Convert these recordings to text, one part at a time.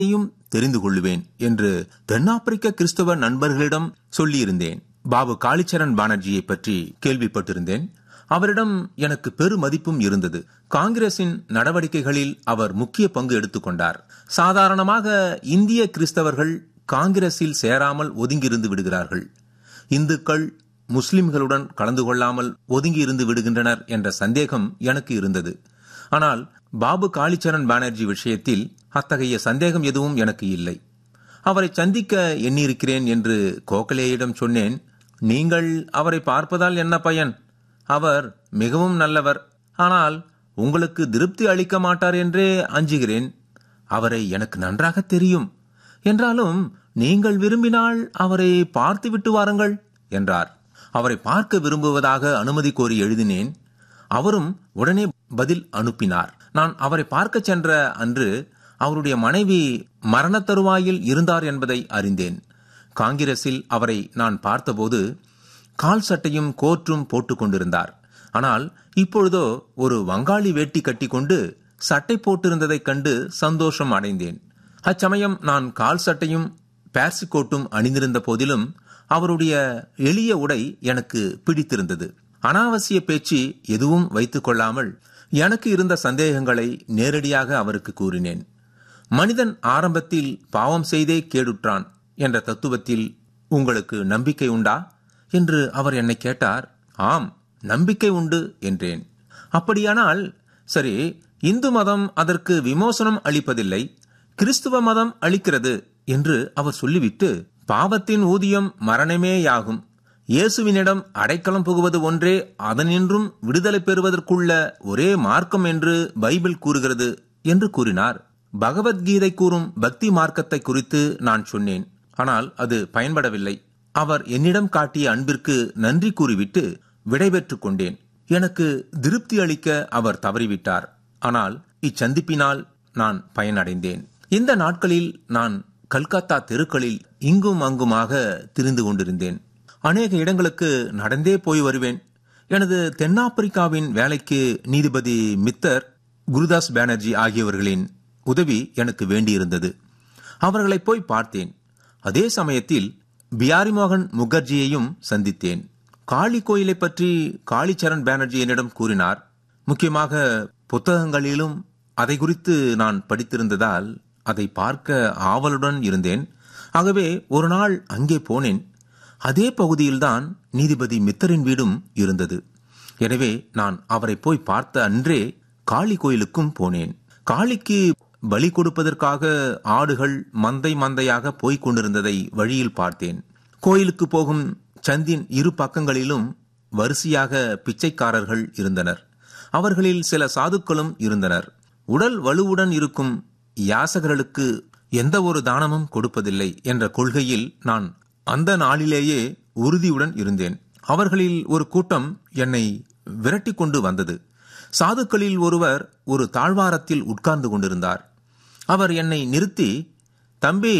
யும் தெரிந்து கொள்ளுவேன் என்று தென்னாப்பிரிக்க கிறிஸ்தவ நண்பர்களிடம் சொல்லியிருந்தேன் பாபு காளிச்சரண் பானர்ஜியை பற்றி கேள்விப்பட்டிருந்தேன் அவரிடம் எனக்கு பெருமதிப்பும் இருந்தது காங்கிரசின் நடவடிக்கைகளில் அவர் முக்கிய பங்கு எடுத்துக்கொண்டார் சாதாரணமாக இந்திய கிறிஸ்தவர்கள் காங்கிரஸில் சேராமல் ஒதுங்கியிருந்து விடுகிறார்கள் இந்துக்கள் முஸ்லிம்களுடன் கலந்து கொள்ளாமல் ஒதுங்கியிருந்து விடுகின்றனர் என்ற சந்தேகம் எனக்கு இருந்தது ஆனால் பாபு காளிச்சரண் பானர்ஜி விஷயத்தில் அத்தகைய சந்தேகம் எதுவும் எனக்கு இல்லை அவரை சந்திக்க எண்ணியிருக்கிறேன் என்று கோகலேயிடம் சொன்னேன் நீங்கள் அவரை பார்ப்பதால் என்ன பயன் அவர் மிகவும் நல்லவர் ஆனால் உங்களுக்கு திருப்தி அளிக்க மாட்டார் என்றே அஞ்சுகிறேன் அவரை எனக்கு நன்றாக தெரியும் என்றாலும் நீங்கள் விரும்பினால் அவரை பார்த்துவிட்டு வாருங்கள் என்றார் அவரை பார்க்க விரும்புவதாக அனுமதி கோரி எழுதினேன் அவரும் உடனே பதில் அனுப்பினார் நான் அவரை பார்க்க சென்ற அன்று அவருடைய மனைவி மரண தருவாயில் இருந்தார் என்பதை அறிந்தேன் காங்கிரஸில் அவரை நான் பார்த்தபோது கால் சட்டையும் கோற்றும் போட்டுக் கொண்டிருந்தார் ஆனால் இப்பொழுதோ ஒரு வங்காளி வேட்டி கட்டிக்கொண்டு சட்டை போட்டிருந்ததைக் கண்டு சந்தோஷம் அடைந்தேன் அச்சமயம் நான் கால் சட்டையும் பேர்சி கோட்டும் அணிந்திருந்த போதிலும் அவருடைய எளிய உடை எனக்கு பிடித்திருந்தது அனாவசிய பேச்சு எதுவும் வைத்துக் கொள்ளாமல் எனக்கு இருந்த சந்தேகங்களை நேரடியாக அவருக்கு கூறினேன் மனிதன் ஆரம்பத்தில் பாவம் செய்தே கேடுற்றான் என்ற தத்துவத்தில் உங்களுக்கு நம்பிக்கை உண்டா என்று அவர் என்னை கேட்டார் ஆம் நம்பிக்கை உண்டு என்றேன் அப்படியானால் சரி இந்து மதம் அதற்கு விமோசனம் அளிப்பதில்லை கிறிஸ்துவ மதம் அளிக்கிறது என்று அவர் சொல்லிவிட்டு பாவத்தின் ஊதியம் மரணமேயாகும் இயேசுவினிடம் அடைக்கலம் புகுவது ஒன்றே அதனின்றும் விடுதலை பெறுவதற்குள்ள ஒரே மார்க்கம் என்று பைபிள் கூறுகிறது என்று கூறினார் பகவத்கீதை கூறும் பக்தி மார்க்கத்தை குறித்து நான் சொன்னேன் ஆனால் அது பயன்படவில்லை அவர் என்னிடம் காட்டிய அன்பிற்கு நன்றி கூறிவிட்டு விடைபெற்றுக் கொண்டேன் எனக்கு திருப்தி அளிக்க அவர் தவறிவிட்டார் ஆனால் இச்சந்திப்பினால் நான் பயனடைந்தேன் இந்த நாட்களில் நான் கல்கத்தா தெருக்களில் இங்கும் அங்குமாக திரிந்து கொண்டிருந்தேன் அநேக இடங்களுக்கு நடந்தே போய் வருவேன் எனது தென்னாப்பிரிக்காவின் வேலைக்கு நீதிபதி மித்தர் குருதாஸ் பானர்ஜி ஆகியவர்களின் உதவி எனக்கு வேண்டியிருந்தது அவர்களை போய் பார்த்தேன் அதே சமயத்தில் பியாரிமோகன் முகர்ஜியையும் சந்தித்தேன் காளி கோயிலை பற்றி காளிச்சரண் பானர்ஜி என்னிடம் கூறினார் முக்கியமாக புத்தகங்களிலும் அதை குறித்து நான் படித்திருந்ததால் அதை பார்க்க ஆவலுடன் இருந்தேன் ஆகவே ஒரு நாள் அங்கே போனேன் அதே பகுதியில்தான் நீதிபதி மித்தரின் வீடும் இருந்தது எனவே நான் அவரை போய் பார்த்த அன்றே காளி கோயிலுக்கும் போனேன் காளிக்கு பலி கொடுப்பதற்காக ஆடுகள் மந்தை மந்தையாக போய்க் கொண்டிருந்ததை வழியில் பார்த்தேன் கோயிலுக்கு போகும் சந்தின் இரு பக்கங்களிலும் வரிசையாக பிச்சைக்காரர்கள் இருந்தனர் அவர்களில் சில சாதுக்களும் இருந்தனர் உடல் வலுவுடன் இருக்கும் யாசகர்களுக்கு எந்த ஒரு தானமும் கொடுப்பதில்லை என்ற கொள்கையில் நான் அந்த நாளிலேயே உறுதியுடன் இருந்தேன் அவர்களில் ஒரு கூட்டம் என்னை விரட்டி கொண்டு வந்தது சாதுக்களில் ஒருவர் ஒரு தாழ்வாரத்தில் உட்கார்ந்து கொண்டிருந்தார் அவர் என்னை நிறுத்தி தம்பி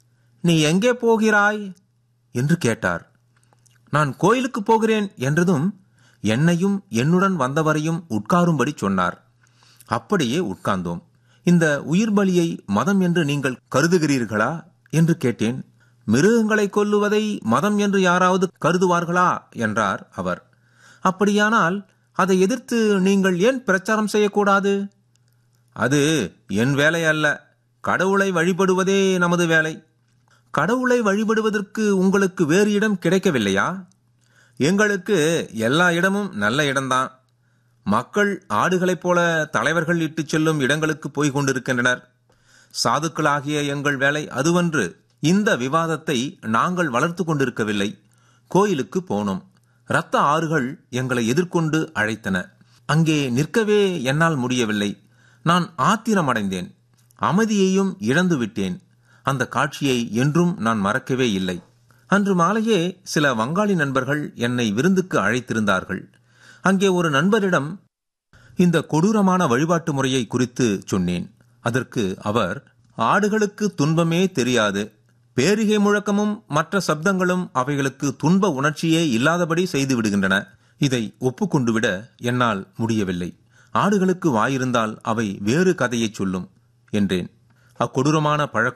நீ எங்கே போகிறாய் என்று கேட்டார் நான் கோயிலுக்கு போகிறேன் என்றதும் என்னையும் என்னுடன் வந்தவரையும் உட்காரும்படி சொன்னார் அப்படியே உட்கார்ந்தோம் இந்த உயிர் பலியை மதம் என்று நீங்கள் கருதுகிறீர்களா என்று கேட்டேன் மிருகங்களை கொல்லுவதை மதம் என்று யாராவது கருதுவார்களா என்றார் அவர் அப்படியானால் அதை எதிர்த்து நீங்கள் ஏன் பிரச்சாரம் செய்யக்கூடாது அது என் வேலை அல்ல கடவுளை வழிபடுவதே நமது வேலை கடவுளை வழிபடுவதற்கு உங்களுக்கு வேறு இடம் கிடைக்கவில்லையா எங்களுக்கு எல்லா இடமும் நல்ல இடம்தான் மக்கள் ஆடுகளைப் போல தலைவர்கள் இட்டுச் செல்லும் இடங்களுக்கு போய் கொண்டிருக்கின்றனர் சாதுக்களாகிய எங்கள் வேலை அதுவன்று இந்த விவாதத்தை நாங்கள் வளர்த்து கொண்டிருக்கவில்லை கோயிலுக்கு போனோம் இரத்த ஆறுகள் எங்களை எதிர்கொண்டு அழைத்தன அங்கே நிற்கவே என்னால் முடியவில்லை நான் ஆத்திரமடைந்தேன் அமைதியையும் இழந்து விட்டேன் அந்த காட்சியை என்றும் நான் மறக்கவே இல்லை அன்று மாலையே சில வங்காளி நண்பர்கள் என்னை விருந்துக்கு அழைத்திருந்தார்கள் அங்கே ஒரு நண்பரிடம் இந்த கொடூரமான வழிபாட்டு முறையை குறித்து சொன்னேன் அதற்கு அவர் ஆடுகளுக்கு துன்பமே தெரியாது பேரிகை முழக்கமும் மற்ற சப்தங்களும் அவைகளுக்கு துன்ப உணர்ச்சியே இல்லாதபடி செய்து விடுகின்றன இதை ஒப்புக்கொண்டு விட என்னால் முடியவில்லை ஆடுகளுக்கு வாயிருந்தால் அவை வேறு கதையை சொல்லும் என்றேன் அக்கொடூரமான பழக்க